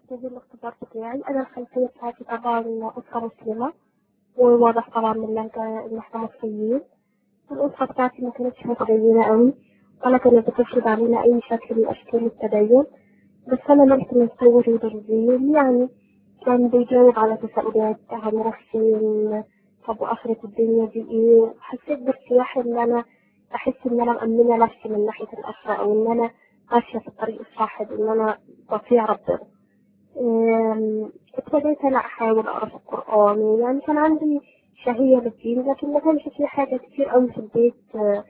في الاختبار بتاعي أنا الخلفية بتاعتي طبعا أسرة مسلمة وواضح طبعا من اللهجة إن إحنا مصريين الأسرة بتاعتي ما كانتش متدينة أوي ولا كانت بتفرض علينا أي شكل من أشكال التدين بس أنا نفس من صغري بالدين يعني كان بيجاوب على تساؤلات هنروح فين طب وآخرة الدنيا دي إيه حسيت بارتياح إن أنا أحس إن أنا مأمنة نفسي من ناحية الآخرة أو إن أنا ماشية في الطريق الصح إن أنا بطيع ربنا أم، ابتديت أنا أحاول أقرأ في القرآن يعني كان عندي شهية للدين لكن ما كانش في حاجة كتير أوي في البيت آه،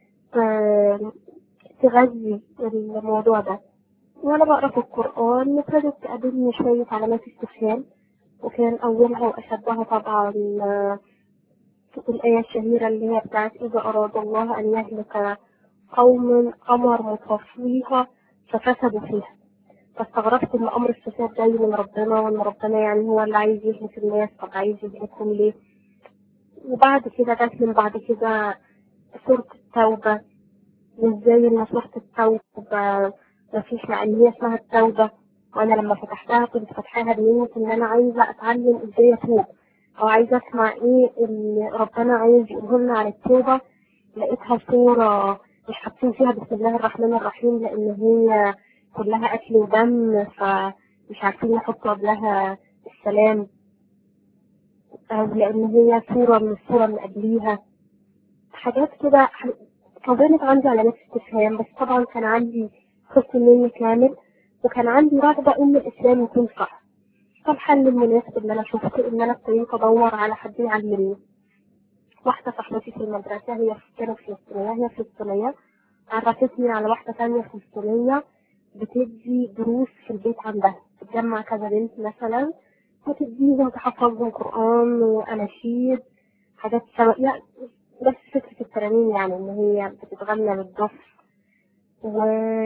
آه، تغذي الموضوع ده وأنا بقرأ في القرآن ابتدت تقابلني شوية علامات استفهام وكان أولها وأشدها طبعا آه، الآية الشهيرة اللي هي بتاعت إذا أراد الله أن يهلك قوم أمر مطفيها ففسدوا فيها فاستغربت ان امر الفساد جاي من ربنا وان ربنا يعني هو اللي عايز يهلك الناس طب عايز يهلكهم ليه وبعد كده جت من بعد كده سورة التوبة وازاي ان سورة التوبة مفيش مع ان هي اسمها التوبة وانا لما فتحتها كنت فاتحاها بنية ان انا عايزة اتعلم ازاي اتوب او عايزة اسمع ايه اللي ربنا عايز يقوله لنا عن التوبة لقيتها صورة مش حاطين فيها بسم الله الرحمن الرحيم لان هي كلها اكل ودم فمش عارفين يحطوا قبلها السلام أو لان هي صورة من الصورة اللي قبليها حاجات كده كونت عندي علامات استفهام بس طبعا كان عندي حسن نية كامل وكان عندي رغبة ان الاسلام يكون صح فالحل المناسب اللي انا شفته ان انا ابتديت ادور على حد يعلمني واحدة صاحبتي في المدرسة هي كانت فلسطينية هي فلسطينية عرفتني على واحدة تانية فلسطينية بتدي دروس في البيت عندها بتجمع كذا بنت مثلا وتديهم تحفظهم قرآن وأناشيد حاجات سوا يعني بس فكرة الترانيم يعني إن هي بتتغنى بالدف و...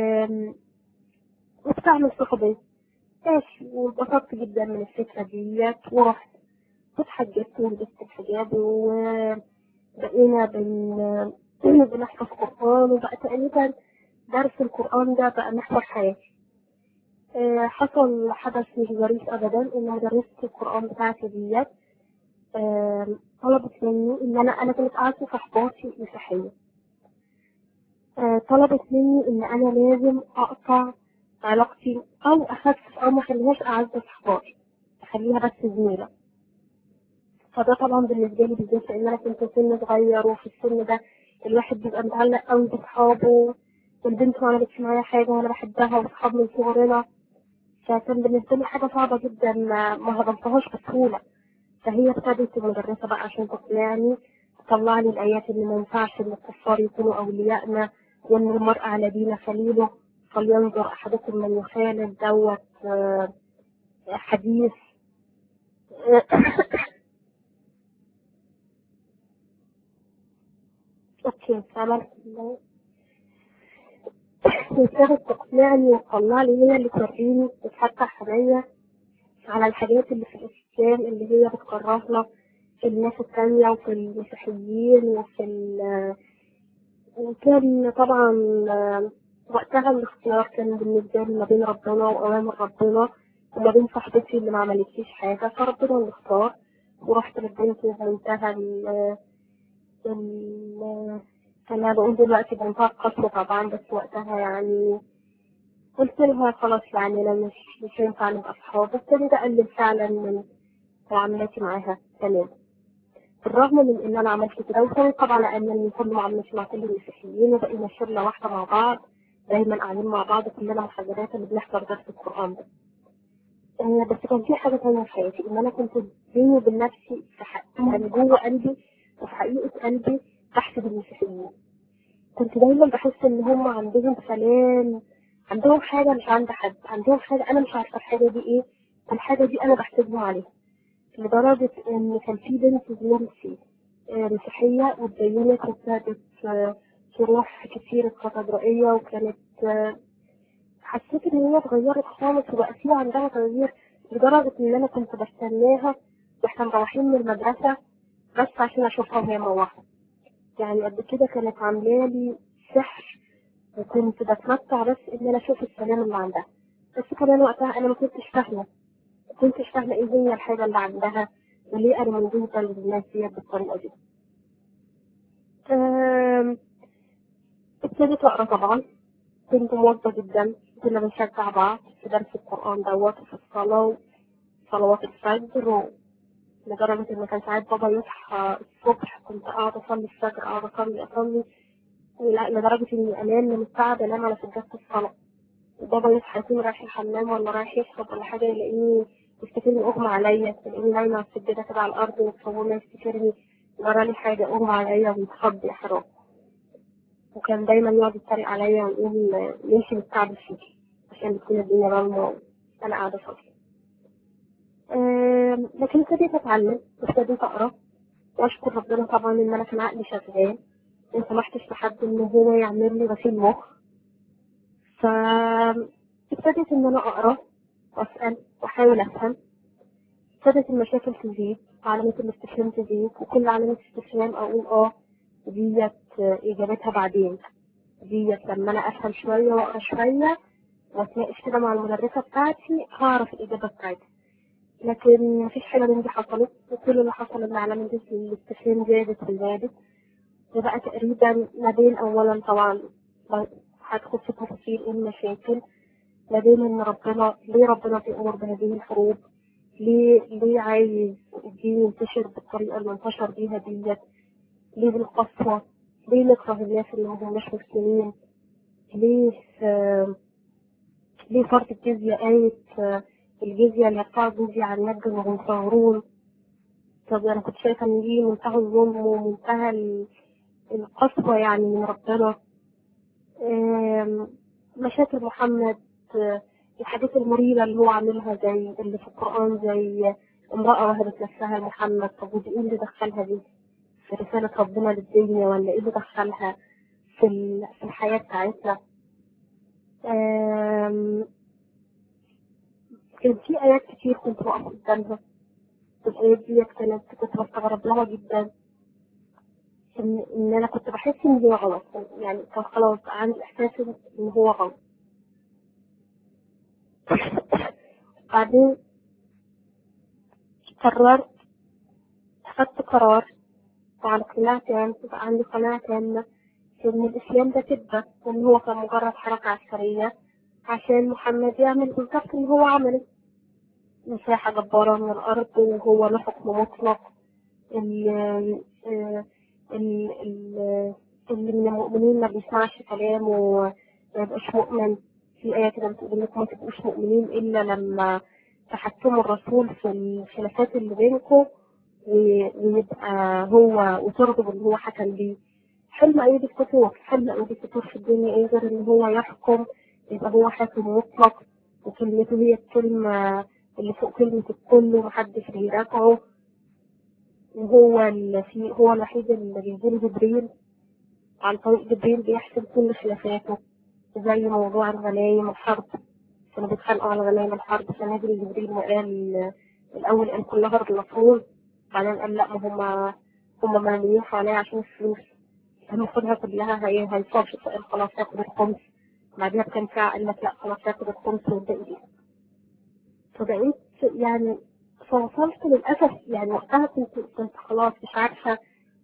وبتعمل صحبة ماشي واتبسطت جدا من الفكرة ديت ورحت اتحجبت ولبست الحجاب وبقينا بن... بنحفظ قرآن وبقى تقريبا درس القرآن ده بقى محور حياتي آه، حصل حدث مش ظريف أبدا إن مدرسة القرآن بتاعتي ديت آه، طلبت مني إن أنا أنا كنت قاعدة في صحباتي مسيحية آه، طلبت مني إن أنا لازم أقطع علاقتي أو أخفف أو ما أخليهاش أعز صحباتي أخليها بس زميلة فده طبعا بالنسبة لي بالذات لأن أنا كنت سن صغير وفي السن ده الواحد بيبقى متعلق قوي بصحابه والبنت ما عملتش معايا حاجة وأنا بحبها وصحاب من صغرنا فكان بالنسبة لي حاجة صعبة جدا ما ما هضمتهاش بسهولة فهي ابتدت المدرسة بقى عشان تقنعني تطلع لي الآيات اللي ما ينفعش إن الكفار يكونوا أوليائنا وإن المرء على دين خليله فلينظر أحدكم من يخالف دوت آه، حديث اوكي فعملت اللي- وابتدت تقنعني وتطلع لي هي اللي توريني وتفتح عينيا على الحاجات اللي في الإسلام اللي هي بتكرهنا في الناس التانية وفي المسيحيين وفي ال وكان طبعا آه، وقتها الاختيار كان بالنسبة لي ما بين ربنا وأوامر ربنا وما بين صاحبتي اللي ما عملتليش حاجة فربنا اللي اختار ورحت للبنت بمنتهى ال ال أنا بقول دلوقتي بمنتهى القسوة طبعا بس وقتها يعني قلت لها خلاص يعني أنا مش مش هينفع نبقى أصحاب ابتديت أقلل فعلا من معاملاتي معاها تمام بالرغم من إن أنا عملت كده وكانت طبعا أقل من كل معاملتي مع كل المسيحيين وبقينا شلة واحدة مع بعض دايما قاعدين مع بعض كلنا محاضرات اللي بنحضر درس القرآن ده آه، بس كان في حاجة تانية في حياتي إن أنا كنت بيني وبين نفسي في حق يعني جوه قلبي وفي حقيقة قلبي بحسد المسيحيين كنت دايما بحس إن هم عندهم سلام عندهم حاجة مش عند حد عندهم حاجة أنا مش عارفة الحاجة دي إيه والحاجة دي أنا بحسدهم عليها لدرجة إن كان في بنت زميلتي آه، مسيحية واتدينت وابتدت آه، تروح كتير الكاتدرائية وكانت آه، حسيت ان هي اتغيرت خالص وبقى في عندها تغيير لدرجة ان انا كنت بستناها واحنا مروحين من المدرسة بس عشان اشوفها وهي مروحة يعني قد كده كانت عاملة لي سحر وكنت بتمتع بس ان انا اشوف السلام اللي عندها بس كمان وقتها انا ما كنتش فاهمه ما كنتش فاهمه ايه هي الحاجه اللي عندها وليه انا منبوذه للناس ديت بالطريقه دي أم، ابتديت اقرا طبعا كنت موظفه جدا كنا بنشجع بعض في درس القران دوت وفي الصلاه وصلوات الفجر و... لدرجة إن كان ساعات بابا يصحى الصبح كنت قاعدة أصلي الفجر قاعدة أصلي أصلي لا لدرجة إني أنام من الساعة بنام على سجادة الصلاة وبابا يصحى يكون رايح الحمام ولا رايح يشرب ولا حاجة يلاقيني يفتكرني أغمى عليا يلاقيني نايمة على السجادة كده على الأرض وتصورني يفتكرني جرالي حاجة أغمى عليا ويتخض يا حرام وكان دايما يقعد يتريق عليا ويقول نمشي نستعبد فيكي عشان بتكون الدنيا ضلمة وأنا قاعدة فاضية آم، لكن ابتديت اتعلم وابتديت اقرا واشكر ربنا طبعا ان انا كان عقلي شغال ما سمحتش لحد ان هو يعمل لي غسيل مخ فابتديت ان انا اقرا واسال واحاول افهم ابتدت المشاكل تزيد علامة الاستفهام تزيد وكل علامة استفهام اقول اه ديت اجابتها بعدين ديت لما انا افهم شوية واقرا شوية واتناقش كده مع المدرسة بتاعتي هعرف الاجابة بتاعتها لكن مفيش حاجة من دي حصلت وكل اللي حصل ان علامة الاستفهام زادت وزادت وبقى تقريبا ما بين اولا طبعا هدخل في تفاصيل ايه المشاكل ما بين ان ربنا ليه ربنا بيأمر بهذه الحروب ليه ليه عايز الدين ينتشر بالطريقة اللي انتشر بيها ديت ليه بالقسوة ليه نكره الناس اللي ما هماش مسلمين ليه آه، ليه فرض الجزية آية آه، الجزية اللي يقطعوا الجزية عن نجد وهم صغرون طب أنا كنت شايفة إن دي منتهى الظلم ومنتهى ال- القسوة يعني من ربنا آم، مشاكل محمد آه، الحاجات المريبة اللي هو عاملها زي اللي في القرآن زي امرأة وهبت نفسها لمحمد طب ودي ايه اللي دخلها دي في رسالة ربنا للدنيا ولا ايه اللي دخلها في ال- في الحياة بتاعتنا آم، كان في آيات كتير كنت بقف قدامها الآيات دي كانت كنت بستغرب لها جدا إن, إن أنا كنت بحس إن هي غلط يعني كان خلاص عندي إحساس إن هو غلط بعدين قررت أخدت قرار وعلى قناعة تام تبقى عندي قناعة تامة إن الإسلام ده كذبة وإن هو كان مجرد حركة عسكرية عشان محمد يعمل بالظبط اللي هو عمله مساحة جبارة من الأرض وهو له حكم مطلق ال ال ال اللي من المؤمنين ما بيسمعش كلامه وما يبقاش مؤمن في آية كده بتقول لكم ما تبقوش مؤمنين إلا لما تحكموا الرسول في الخلافات اللي بينكم و- ويبقى هو وترضوا باللي هو حكم بيه حلم أيدي الفتور حلم أيدي الفتور في الدنيا إيه غير إن هو يحكم يبقى هو حاكم مطلق وكلمته هي الكلمة اللي فوق كلمة الكل ومحدش بيراجعه وهو اللي في هو الوحيد اللي بيجيله جبريل عن طريق جبريل بيحسب كل خلافاته زي موضوع الغنايم الحرب كانوا بيتخانقوا على غنايم الحرب فنزل جبريل وقال الأول قال كلها بالمفروض بعدين قال لا ما هما هما ماليين حواليا عشان الفلوس هناخدها كلها هي هيصافي فقال خلاص ياخد الخمس بعدها بكام ساعة قال لك لا خلاص ياخد الخمس والباقي دي فبقيت يعني فوصلت للأسف يعني وقتها كنت كنت خلاص مش عارفة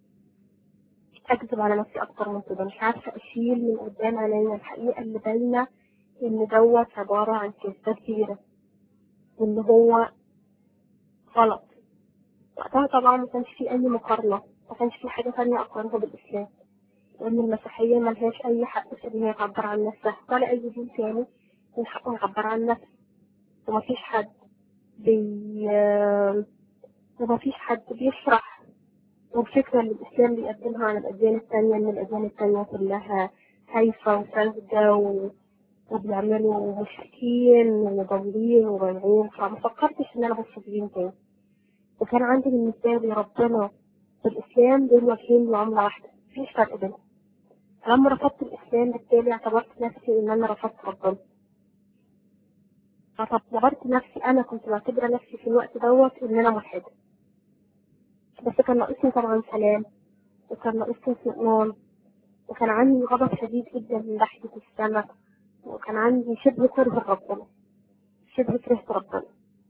أكذب على نفسي أكتر من كده مش عارفة أشيل من قدام عينيا الحقيقة اللي باينة إن دوت عبارة عن كذبة كبيرة وإن هو غلط وقتها طبعا ما كانش في أي مقارنة ما كانش في حاجة تانية أقارنها بالإسلام لأن المسيحية ملهاش أي حق في إن هي تعبر عن نفسها ولا أي دين تاني من حقه يعبر عن نفسه ومفيش حد بي ومفيش حد بيشرح والفكرة اللي الإسلام بيقدمها عن الأديان التانية إن الأديان التانية كلها هايفة وساذجة و... وبيعملوا مشركين وضالين ومنعين فما فكرتش إن أنا أبص في دين تاني وكان عندي بالنسبة لي ربنا والإسلام دول وجهين لعملة واحدة مفيش فرق بينهم فلما رفضت الإسلام بالتالي اعتبرت نفسي إن أنا رفضت ربنا فاعتبرت نفسي أنا كنت معتبرة نفسي في الوقت دوت إن أنا ملحدة بس كان ناقصني طبعا سلام وكان ناقصني اطمئنان وكان عندي غضب شديد جدا من ناحية السماء وكان عندي شبه كره ربنا شبه كرهت ربنا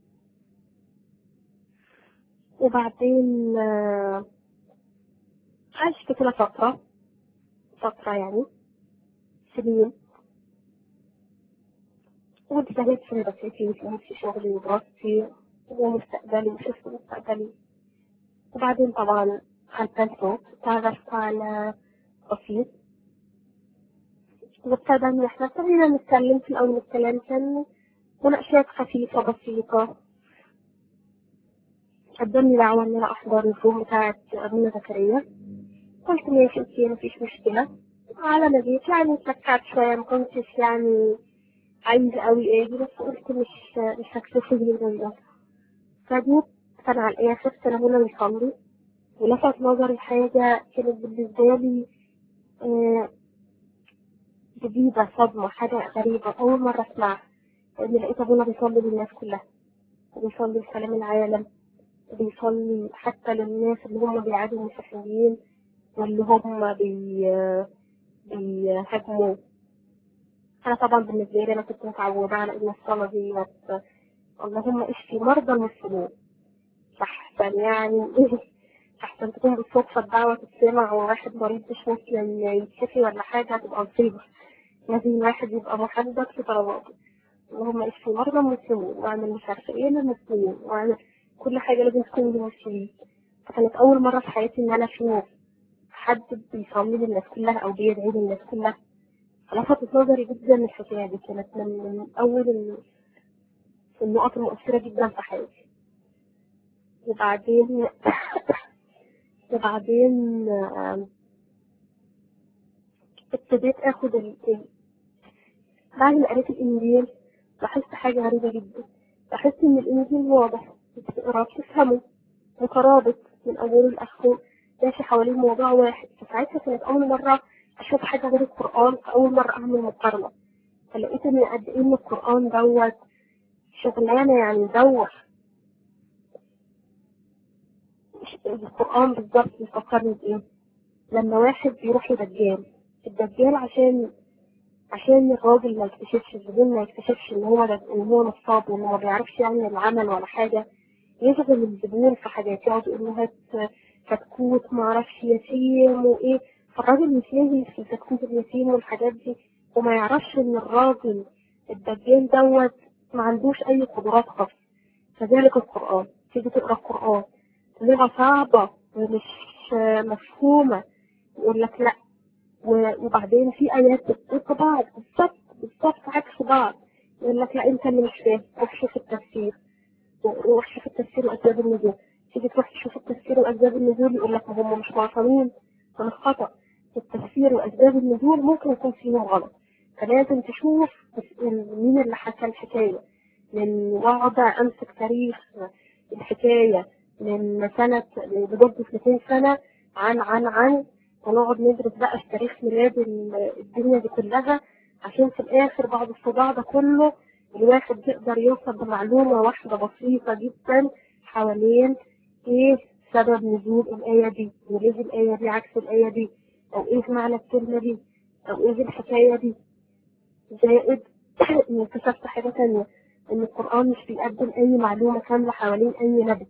وبعدين آه، عشت كده فترة فترة يعني سنين وانتهيت في دراستي وانتهيت في شغلي ودراستي ومستقبلي وشفت مستقبلي وبعدين طبعا على الفيسبوك تعرفت على بسيط وابتدى ان احنا ابتدينا نتكلم في الاول الكلام كان مناقشات خفيفة بسيطة قدمني دعوة ان انا احضر الزوم بتاعت ابونا زكريا قلت ماشي اوكي مفيش مشكلة على ما جيت يعني اتلكعت شوية ما كنتش يعني عايزة قوي اجي بس قلت مش مش هكتفي بالموضوع فجيت كان على الاخر كان ابونا بيصلي ولفت نظري حاجة كانت بالنسبة لي آه، جديدة صدمة حاجة غريبة أول مرة أسمعها لأني لقيت أبونا بيصلي للناس كلها وبيصلي لسلام العالم وبيصلي حتى للناس اللي هم بيعادوا المسيحيين واللي هم بي بيهاجموا أنا طبعا بالنسبة لي أنا كنت متعودة على إن الصلاة دي بس اللهم اشفي مرضى المسلمين فأحسن يعني أحسن تكون بالصدفة الدعوة تتسمع وواحد مريض مش مسلم يتشفي ولا حاجة هتبقى مصيبة لازم الواحد يبقى محدد في طلباته اللهم اشفي مرضى المسلمين واعمل مش عارفة ايه للمسلمين واعمل كل حاجة لازم تكون للمسلمين فكانت أول مرة في حياتي إن أنا أشوف حد بيصلي للناس كلها أو بيدعي للناس كلها لفتت نظري جدا الحكاية دي كانت من, من أول ال- النقط المؤثرة جدا في حياتي وبعدين وبعدين آم، ابتديت اخد ال... ال- بعد ما قريت الانجيل لاحظت حاجة غريبة جدا لاحظت ان الانجيل واضح بتقراه تفهمه مترابط من اوله لاخره ماشي حوالين موضوع واحد فساعتها كانت اول مرة اشوف حاجة غير القرآن فاول مرة اعمل مقارنة فلقيت ان قد ايه ان القرآن دوت شغلانة يعني دوخ القرآن بالظبط بيفكرني بإيه؟ لما واحد بيروح لدجال الدجال عشان عشان الراجل ما يكتشفش الزبون ما يكتشفش ان هو دج- ان هو نصاب وان هو ما بيعرفش يعمل العمل ولا حاجة يشغل الزبون في حاجات يقعد يقول له هات كتكوت ما اعرفش يتيم وايه فالراجل يتلهي في كتكوت اليتيم والحاجات دي وما يعرفش ان الراجل الدجال دوت ما عندوش اي قدرات خاصة كذلك القرآن تيجي تقرا القرآن لغة صعبة ومش مفهومة يقول لك لا و- وبعدين في آيات بتطبق بعض بالظبط بالظبط عكس بعض يقول لك لا أنت اللي مش فاهم روح شوف التفسير روح شوف التفسير وأسباب النزول تيجي تروح تشوف التفسير وأسباب النزول يقول لك ما هم مش معصمين من الخطأ التفسير وأسباب النزول ممكن يكون فيهم غلط فلازم تشوف مين اللي حكى الحكاية من وضع أمسك تاريخ الحكاية من سنة بجد 200 سنة عن عن عن ونقعد ندرس بقى في تاريخ ميلاد ال- الدنيا دي كلها عشان في الآخر بعد الصداع ده كله الواحد يقدر يوصل بمعلومة واحدة بسيطة جدا حوالين ايه سبب نزول الآية دي وليه الآية دي عكس الآية دي أو ايه معنى الكلمة دي أو ايه الحكاية دي زائد إن اكتشفت حاجة تانية إن القرآن مش بيقدم أي معلومة كاملة حوالين أي نبي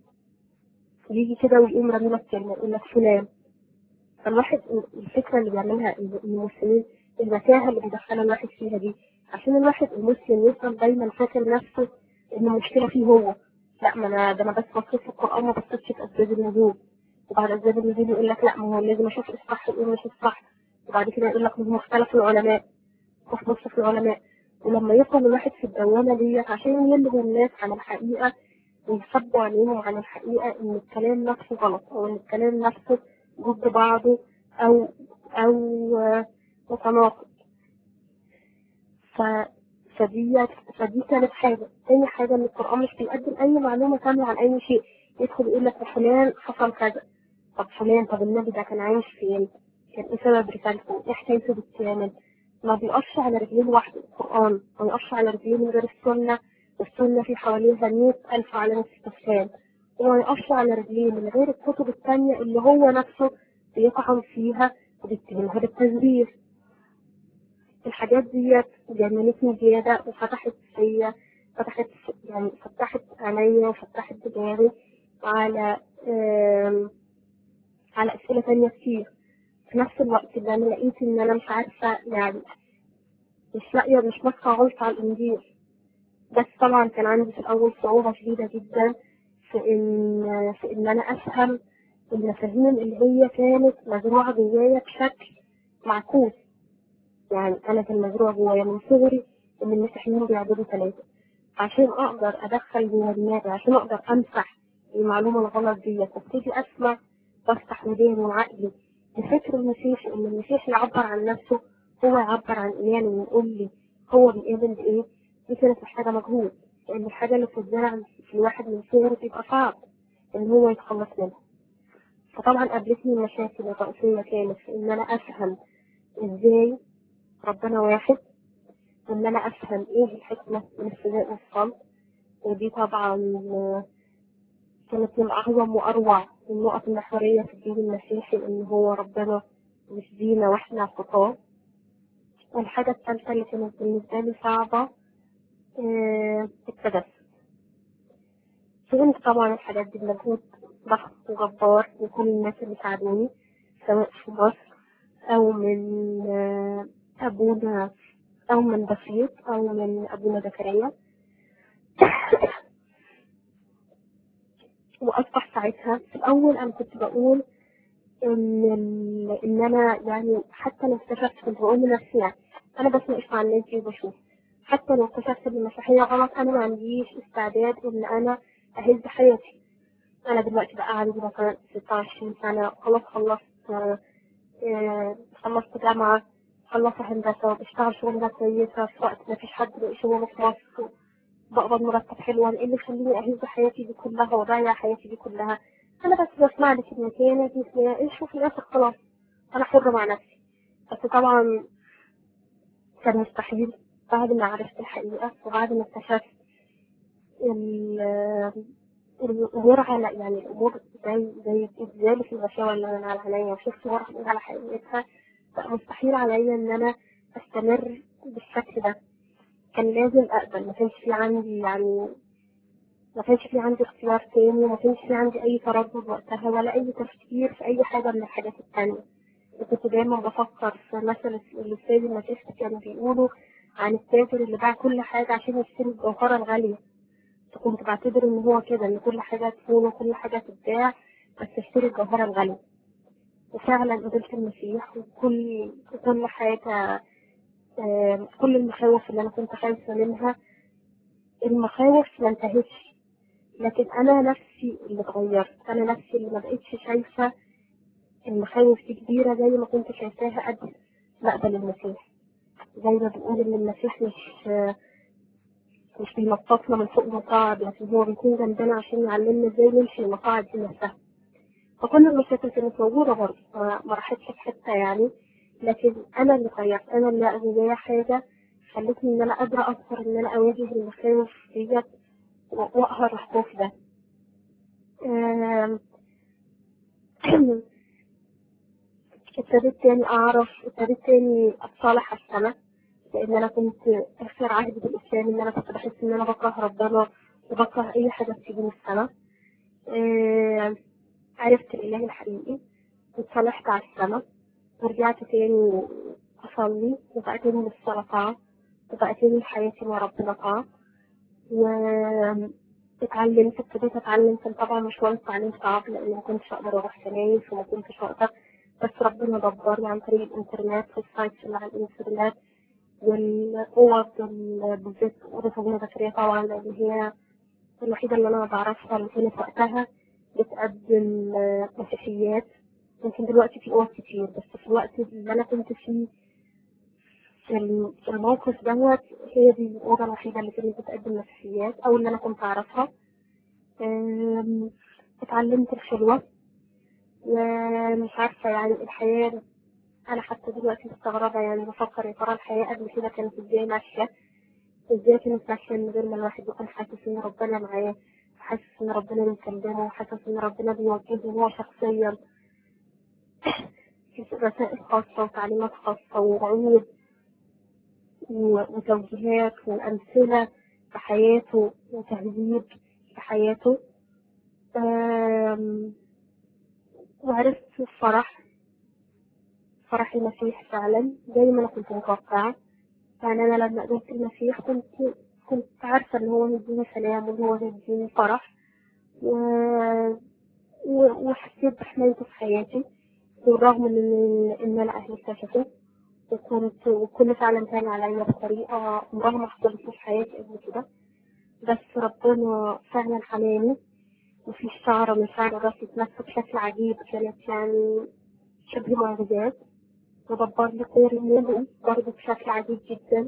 يجي كده ويقوم رامي لك كلمة يقول لك فلان فالواحد الفكرة اللي بيعملها المسلمين المتاهة اللي بيدخلها الواحد فيها دي عشان الواحد المسلم يفضل دايما فاكر نفسه إن المشكلة فيه هو لا ما أنا ده أنا بس بصيت في القرآن ما بصيتش في أسباب النزول وبعد أسباب النزول يقول لك لا ما هو لازم أشوف الصح وإيه مش الصح وبعد كده يقول لك ما هو اختلف العلماء روح بص في العلماء ولما يفضل الواحد في الدوامة ديت عشان يلهوا الناس عن الحقيقة ويخبوا عليهم عن الحقيقة إن الكلام نفسه غلط أو إن الكلام نفسه ضد بعضه أو أو آه، متناقض ف فدي فدي كانت حاجة تاني حاجة إن القرآن مش بيقدم أي معلومة كاملة عن أي شيء يدخل يقول لك فلان حصل كذا طب فلان طب النبي ده كان عايش فين؟ كان إيه سبب رسالته؟ إيه حكايته بالكامل؟ ما بيقفش على رجليه لوحده القرآن ما بيقفش على رجليه من غير السنة والسنة في حواليها مئة ألف علامة استفهام وما يقفش على رجليه من غير الكتب التانية اللي هو نفسه بيطعن فيها وبيتهمها بالتزوير الحاجات ديت جننتني زيادة وفتحت فيا فتحت يعني فتحت عينيا وفتحت دماغي على آم، على أسئلة تانية كتير في نفس الوقت اللي أنا لقيت إن أنا مش عارفة يعني مش لاقية مش ماسكة غلط على الإنجيل بس طبعا كان عندي في الأول صعوبة شديدة جدا في إن في إن أنا أفهم المفاهيم اللي هي كانت مزروعة جوايا بشكل معكوس يعني أنا كان مزروع جوايا من صغري إن المسيحيين بيعبدوا ثلاثة عشان أقدر أدخل جوا دماغي عشان أقدر أمسح المعلومة الغلط دي وابتدي أسمع وافتح وداني وعقلي لفكر المسيح إن المسيح يعبر عن نفسه هو يعبر عن إيمانه ويقول لي هو بيؤمن بإيه دي كانت محتاجة مجهود لأن الحاجة اللي بتتزرع في الواحد من صغره بيبقى صعب إن هو يتخلص منها فطبعا قابلتني المشاكل الرئيسية كانت في إن أنا أفهم إزاي ربنا واحد وإن أنا أفهم إيه الحكمة من الفداء والصمت ودي طبعا آه، كانت من أعظم وأروع النقط المحورية في الدين المسيحي إن هو ربنا مش دينا وإحنا خطاة والحاجة الثالثة اللي كانت بالنسبة لي صعبة آه، التجسد فهمت طبعا الحاجات دي بمجهود ضخم وجبار من كل الناس اللي ساعدوني سواء في مصر أو من آه، أبونا أو من بسيط أو من أبونا زكريا وأصبح ساعتها في الأول أنا كنت بقول إن ال- إن أنا يعني حتى لو اكتشفت كنت بقول لنفسي يعني أنا بسمع مع الناس دي وبشوف حتى لو اكتشفت إن المسيحية غلط أنا ما عنديش استعداد إن أنا أهز حياتي أنا دلوقتي بقى عندي مثلا 26 سنة خلاص خلصت آه، آه، خلصت جامعة خلصت هندسة وبشتغل شغلانة كويسة في وقت ما فيش حد لاقي شغل في مصر بقبض مرتب حلو أنا ايه اللي يخليني اهز حياتي دي كلها واضيع حياتي دي كلها انا بس بسمع لك كلمتين دي ايه شوفي نفسك خلاص انا حرة مع نفسي بس طبعا كان مستحيل بعد ما عرفت الحقيقة وبعد ما اكتشفت ال- الأمور على يعني الأمور زي زي الزبالة في الغشاوة اللي أنا على عينيا وشفت ورقة الإيد على حقيقتها بقى مستحيل عليا إن أنا أستمر بالشكل ده كان لازم أقبل ما كانش في عندي يعني ما كانش في عندي اختيار تاني وما كانش في عندي أي تردد وقتها ولا أي تفكير في أي حاجة من الحاجات التانية وكنت دايما بفكر في مثل الأستاذ المسيحي كانوا بيقولوا عن التاجر اللي باع كل حاجة عشان يشتري الجوهرة الغالية كنت بعتبر إن هو كده إن كل حاجة تكون وكل حاجة تتباع بس اشتري الجوهرة الغالية وفعلا قبلت المسيح وكل وكل حاجة آه، كل المخاوف اللي أنا كنت خايفة منها المخاوف ما انتهتش لكن أنا نفسي اللي اتغيرت أنا نفسي اللي ما بقتش شايفة المخاوف دي كبيرة زي ما كنت شايفاها قبل ما أقبل المسيح زي ما بنقول إن المسيح مش آه، مش بينططنا من فوق مصاعد لكن هو بيكون جنبنا عشان يعلمنا ازاي نمشي المصاعد دي نفسها فكل المشاكل كانت موجودة برضه ما ما راحتش في حتة يعني لكن أنا اللي غيرت أنا اللي جوايا حاجة خلتني إن أنا قادرة أكتر إن أنا أواجه المخاوف ديت و- وأقهر الخوف ده آم، ابتديت تاني أعرف ابتديت تاني أتصالح على السماء لأن أنا كنت آخر عهدي بالإسلام إن أنا كنت بحس إن أنا بكره ربنا وبكره أي حاجة بتيجي من السماء آم، عرفت الإله الحقيقي واتصالحت على السماء ورجعت تاني أصلي وبقى تاني للصلاة طاعة وبقى تاني حياتي مع ربنا طاعة واتعلمت ابتديت اتعلم كان طبعا مشوار التعليم صعب لان ما كنتش اقدر اروح كنايس وما كنتش اقدر بس ربنا دبرني عن طريق الانترنت والسايتس اللي على الانترنت والاوض ال- بالذات اوضه ابونا زكريا طبعا لان هي الوحيده اللي انا بعرفها اللي كانت وقتها بتقدم آه، مسيحيات يمكن دلوقتي في اوض كتير بس في الوقت اللي انا كنت فيه في الم- في الموقف دوت هي دي الأوضة الوحيدة اللي كانت بتقدم مسيحيات أو اللي أنا كنت أعرفها أم، اتعلمت الخلوة ومش عارفة يعني الحياة أنا حتى دلوقتي مستغربة يعني بفكر يا ترى الحياة قبل كده كانت ازاي ماشية ازاي كانت ماشية من غير ما الواحد يكون حاسس إن ربنا معاه حاسس إن ربنا بيكلمه حاسس إن ربنا بيوجهه هو شخصيا في رسائل خاصة وتعليمات خاصة ووعود و- وتوجيهات وأمثلة في حياته وتهذيب في حياته آم، وعرفت الفرح فرح المسيح فعلا زي ما انا كنت متوقعة يعني انا لما قابلت المسيح كنت كنت عارفة ان هو هيديني سلام وان هو هيديني فرح و... و... وحسيت بحمايته في حياتي بالرغم من ان انا اهلي اكتشفوا وكنت وكل فعلا كان عليا بطريقة عمرها ما حصلت في حياتي قبل كده بس ربنا فعلا حماني وفي شعرة من شعر راسي اتنفس بشكل عجيب كانت يعني شبه معجزات ودبر لي طير النبي برضه بشكل عجيب جدا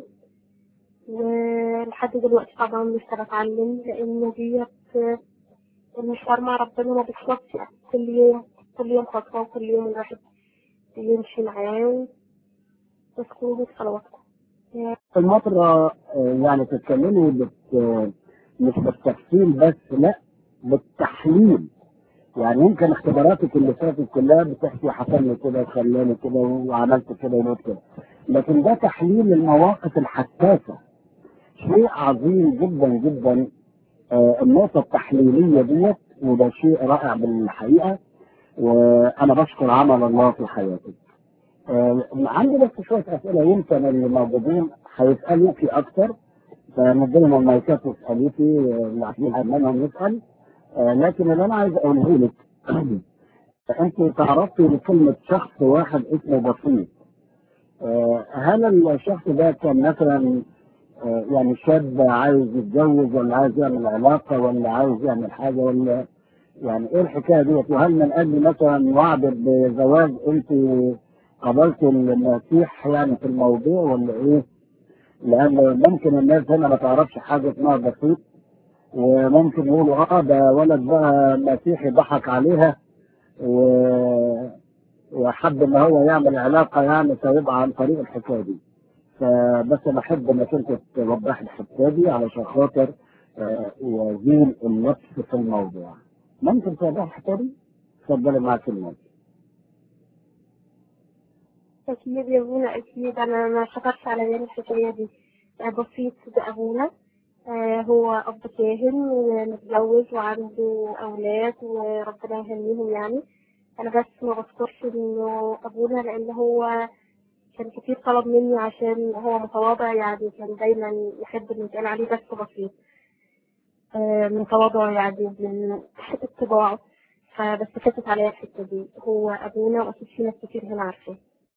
ولحد دلوقتي طبعا لسه بتعلم لأن ديت المشوار مع ربنا ما بيخلصش يعني كل يوم كل يوم خطوة وكل يوم الواحد يمشي معاه تذكروا صلواتكم المرة يعني تتكلمي بت... مش بالتفصيل بس لا بالتحليل يعني يمكن اختباراتك اللي فاتت كلها بتحكي حصل لي كده وخلاني كده وعملت كده وموت كده لكن ده تحليل المواقف الحساسة شيء عظيم جدا جدا آه، النقطة التحليلية ديت وده شيء رائع بالحقيقة وأنا بشكر عمل الله في حياتك. آه، عندي بس شوية أسئلة يمكن اللي موجودين هيسألوا في أكثر فنديلهم المايكات واسألوا في اللي عايزين منهم يسأل آه، لكن اللي أنا عايز أقوله لك أنت تعرضتي لكلمة شخص واحد اسمه بسيط آه، هل الشخص ده كان مثلا آه، يعني شاب عايز يتجوز ولا عايز يعمل علاقة ولا عايز يعمل حاجة ولا يعني ايه الحكاية ديت وهل من اجل مثلا وعد بزواج انت قبلت المسيح يعني في الموضوع ولا ايه؟ لان ممكن الناس هنا ما تعرفش حاجة اسمها بسيط وممكن يقولوا اه ده ولد بقى مسيحي ضحك عليها و وحب ان هو يعمل علاقة يعني فيبقى عن طريق الحكاية دي. فبس بحب انك انت توضح الحته دي علشان خاطر آه، يزيل النفس في الموضوع. ممكن توضح الحته دي؟ اتفضلي معاك المايك. أكيد يا أبونا أكيد أنا ما خطرش على بالي الحكاية دي آه، بسيط ده أبونا آه، هو أب كاهن ومتجوز وعنده أولاد وربنا يهنيهم يعني أنا بس ما بذكرش إنه أبونا لأن هو كان كتير طلب مني عشان هو متواضع يعني كان دايما يحب إن يتقال عليه بس بسيط آه، من تواضعه يعني من طباعه فبس كتبت عليا الحتة دي هو أبونا وأكيد في ناس كتير هنا عارفاه